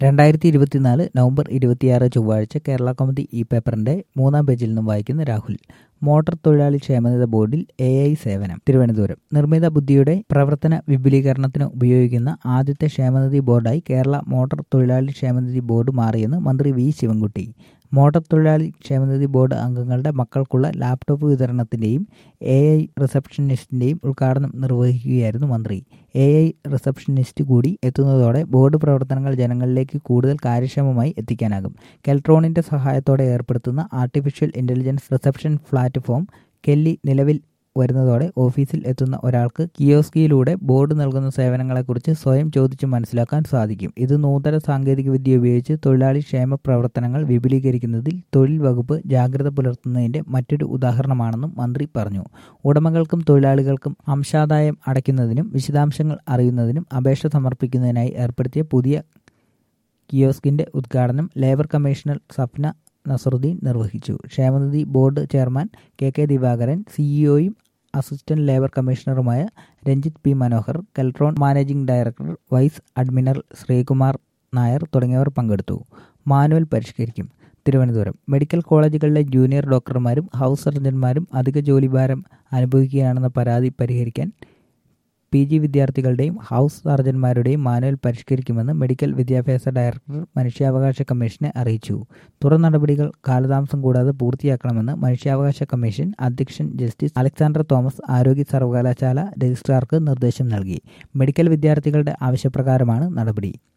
രണ്ടായിരത്തി ഇരുപത്തിനാല് നവംബർ ഇരുപത്തിയാറ് ചൊവ്വാഴ്ച കേരള കൗമുദി ഈ പേപ്പറിന്റെ മൂന്നാം പേജിൽ നിന്നും വായിക്കുന്ന രാഹുൽ മോട്ടോർ തൊഴിലാളി ക്ഷേമനിധി ബോർഡിൽ എ ഐ സേവനം തിരുവനന്തപുരം നിർമ്മിത ബുദ്ധിയുടെ പ്രവർത്തന വിപുലീകരണത്തിന് ഉപയോഗിക്കുന്ന ആദ്യത്തെ ക്ഷേമനിധി ബോർഡായി കേരള മോട്ടോർ തൊഴിലാളി ക്ഷേമനിധി ബോർഡ് മാറിയെന്ന് മന്ത്രി വി ശിവൻകുട്ടി മോട്ടോർ തൊഴിലാളി ക്ഷേമനിധി ബോർഡ് അംഗങ്ങളുടെ മക്കൾക്കുള്ള ലാപ്ടോപ്പ് വിതരണത്തിന്റെയും എ ഐ റിസപ്ഷനിസ്റ്റിന്റെയും ഉദ്ഘാടനം നിർവഹിക്കുകയായിരുന്നു മന്ത്രി എ ഐ റിസപ്ഷനിസ്റ്റ് കൂടി എത്തുന്നതോടെ ബോർഡ് പ്രവർത്തനങ്ങൾ ജനങ്ങളിലേക്ക് കൂടുതൽ കാര്യക്ഷമമായി എത്തിക്കാനാകും കെൽട്രോണിന്റെ സഹായത്തോടെ ഏർപ്പെടുത്തുന്ന artificial intelligence reception platform Kelly നിലവിൽ വരുന്നതോടെ ഓഫീസിൽ എത്തുന്ന ഒരാൾക്ക് കിയോസ്കിയിലൂടെ ബോർഡ് നൽകുന്ന സേവനങ്ങളെക്കുറിച്ച് സ്വയം ചോദിച്ച് മനസ്സിലാക്കാൻ സാധിക്കും ഇത് നൂതന സാങ്കേതികവിദ്യ ഉപയോഗിച്ച് തൊഴിലാളി ക്ഷേമ പ്രവർത്തനങ്ങൾ വിപുലീകരിക്കുന്നതിൽ തൊഴിൽ വകുപ്പ് ജാഗ്രത പുലർത്തുന്നതിന്റെ മറ്റൊരു ഉദാഹരണമാണെന്നും മന്ത്രി പറഞ്ഞു ഉടമകൾക്കും തൊഴിലാളികൾക്കും അംശാദായം അടയ്ക്കുന്നതിനും വിശദാംശങ്ങൾ അറിയുന്നതിനും അപേക്ഷ സമർപ്പിക്കുന്നതിനായി ഏർപ്പെടുത്തിയ പുതിയ കിയോസ്കിന്റെ ഉദ്ഘാടനം ലേബർ കമ്മീഷണർ സഫ്ന നസറുദ്ദീൻ നിർവഹിച്ചു ക്ഷേമനിധി board chairman K K Divakaran സിഇഒയും അസിസ്റ്റന്റ് ലേബർ കമ്മീഷണറുമായ Ranjith P Manohar Keltron managing director vice admiral Sreekumar Nair തുടങ്ങിയവർ പങ്കെടുത്തു മാനുവൽ പരിഷ്കരിക്കും തിരുവനന്തപുരം മെഡിക്കൽ കോളേജുകളിലെ ജൂനിയർ ഡോക്ടർമാരും ഹൗസ് സർജന്മാരും അധിക ജോലിഭാരം അനുഭവിക്കുകയാണെന്ന പരാതി പരിഹരിക്കാൻ പി ജി വിദ്യാർത്ഥികളുടെയും ഹൗസ് സർജന്മാരുടെയും മാനുവൽ പരിഷ്കരിക്കുമെന്ന് മെഡിക്കൽ വിദ്യാഭ്യാസ ഡയറക്ടർ മനുഷ്യാവകാശ കമ്മീഷനെ അറിയിച്ചു തുടർ നടപടികൾ കാലതാമസം കൂടാതെ പൂർത്തിയാക്കണമെന്ന് മനുഷ്യാവകാശ കമ്മീഷൻ അധ്യക്ഷൻ ജസ്റ്റിസ് അലക്സാണ്ടർ തോമസ് ആരോഗ്യ സർവകലാശാല രജിസ്ട്രാർക്ക് നിർദ്ദേശം നൽകി മെഡിക്കൽ വിദ്യാർത്ഥികളുടെ ആവശ്യപ്രകാരമാണ് നടപടി